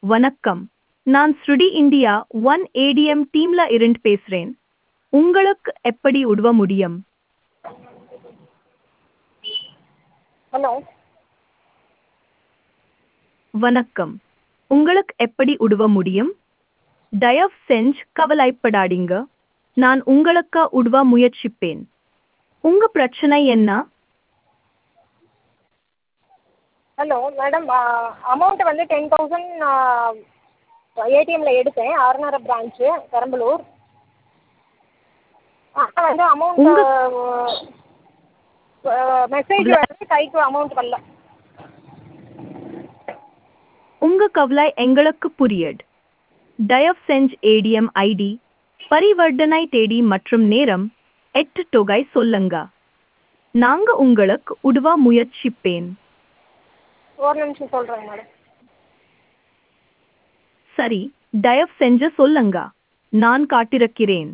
வணக்கம் நான் ஸ்ருடி இந்தியா ஒன் ஏடிஎம் டீம்ல இருந்து பேசுறேன் உங்களுக்கு எப்படி உதவ முடியும் ஹலோ வணக்கம் உங்களுக்கு எப்படி உதவ முடியும் தயவு செஞ்சு கவலைப்படாதீங்க நான் உங்களுக்கு உதவ முயற்சிப்பேன் உங்க பிரச்சனை என்ன ஹலோ மேடம் அமௌண்ட் வந்து டென் தௌசண்ட் ஏடிஎம்மில் எடுத்தேன் ஆர்நகர் பிரான்ச்சு பெரம்பலூர் ஆனால் வந்து அமௌண்ட் மெசேஜ் வந்து கைக்கு அமௌண்ட் வரல உங்க கவலை எங்களுக்கு புரியுது தயவு செஞ்சு ஏடிஎம் ஐடி பரிவர்த்தனை தேதி மற்றும் நேரம் எட்டு தொகை சொல்லுங்க நாங்க உங்களுக்கு உதவ முயற்சிப்பேன் ஒரு நிமிஷம் சொல்கிறேங்க மேடம் சரி தயவு செஞ்சு சொல்லுங்க நான் காட்டிருக்கிறேன்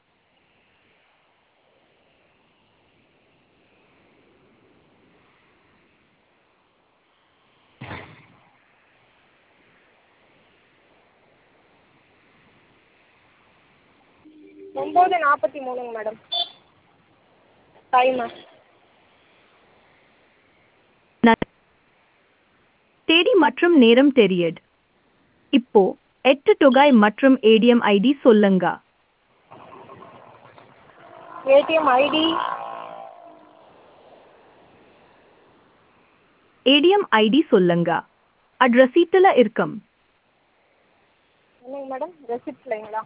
ஒம்பது நாற்பத்தி மூணுங்க மேடம் டைமு ந- தேதி மற்றும் நேரம் தெரியுது இப்போ எட்டு தொகை மற்றும் ஏடிஎம் ஐடி சொல்லுங்க ஏடிஎம் ஐடி ஏடிஎம் ஐடி சொல்லுங்க அது ரசீட்டுல இருக்கும் என்னங்க மேடம் ரெசிப்ட்லைங்களா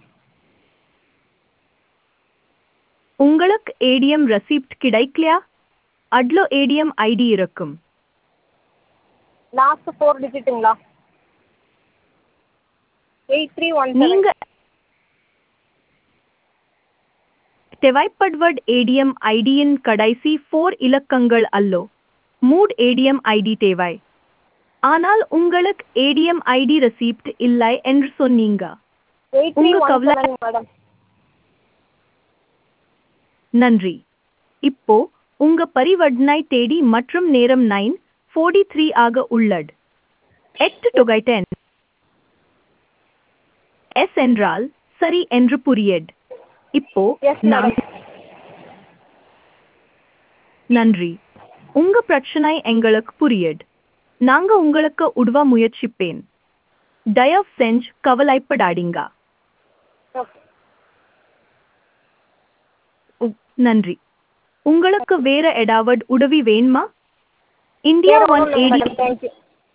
உங்களுக்கு ஏடிஎம் ரசீப்ட் கிடைக்கலையா அதுல ஏடிஎம் ஐடி இருக்கும் லாஸ்ட் ஃபோர் டிஜிட்டுங்களா எயிட் த்ரீ ஒன் நீங்க தேவைப்படுவது ஏடிஎம் ஐடியின் கடைசி ஃபோர் இலக்கங்கள் அல்லோ மூட் ஏடிஎம் ஐடி தேவை ஆனால் உங்களுக்கு ஏடிஎம் ஐடி ரெசிப்ட் இல்லை என்று சொன்னீங்க எயிட் த்ரீ உங்க ஒன் கவலை- செவன் மேடம் நன்றி இப்போ உங்க பரிவர்த்தனை தேதி மற்றும் நேரம் நைன் ஃபோர்டி த்ரீ ஆக உள்ளது எட்டு தொகை டென் எஸ் என்றால் சரி என்று புரியுது இப்போ எஸ் நான் மேடம் நன்றி உங்க பிரச்சனை எங்களுக்கு புரியுது நாங்க உங்களுக்கு உதவ முயற்சிப்பேன் தயவு செஞ்சு கவலைப்படாதீங்க ஓகே உ- நன்றி உங்களுக்கு வேற ஏதாவது உதவி வேணுமா இந்தியா வேறு ஒன் ஒன்றும் இல்லை ஏடி மேடம் தேங்க்யூ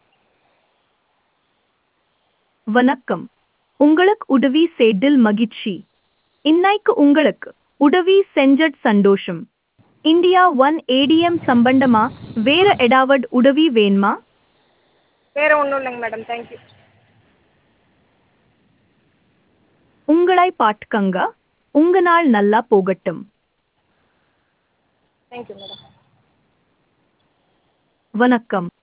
வணக்கம் உங்களுக்கு உதவி செய்தில் மகிழ்ச்சி இன்னைக்கு உங்களுக்கு உதவி செஞ்சட் சந்தோஷம் இந்தியா ஒன் ஏடிஎம் சம்பந்தமா வேற ஏதாவது உதவி வேணுமா வேறு ஒன்றும் இல்லைங்க மேடம் தேங்க்யூ உங்களை பாட்டுக்கங்க உங்க நாள் நல்லா போகட்டும் தேங்க்யூ மேடம் வணக்கம்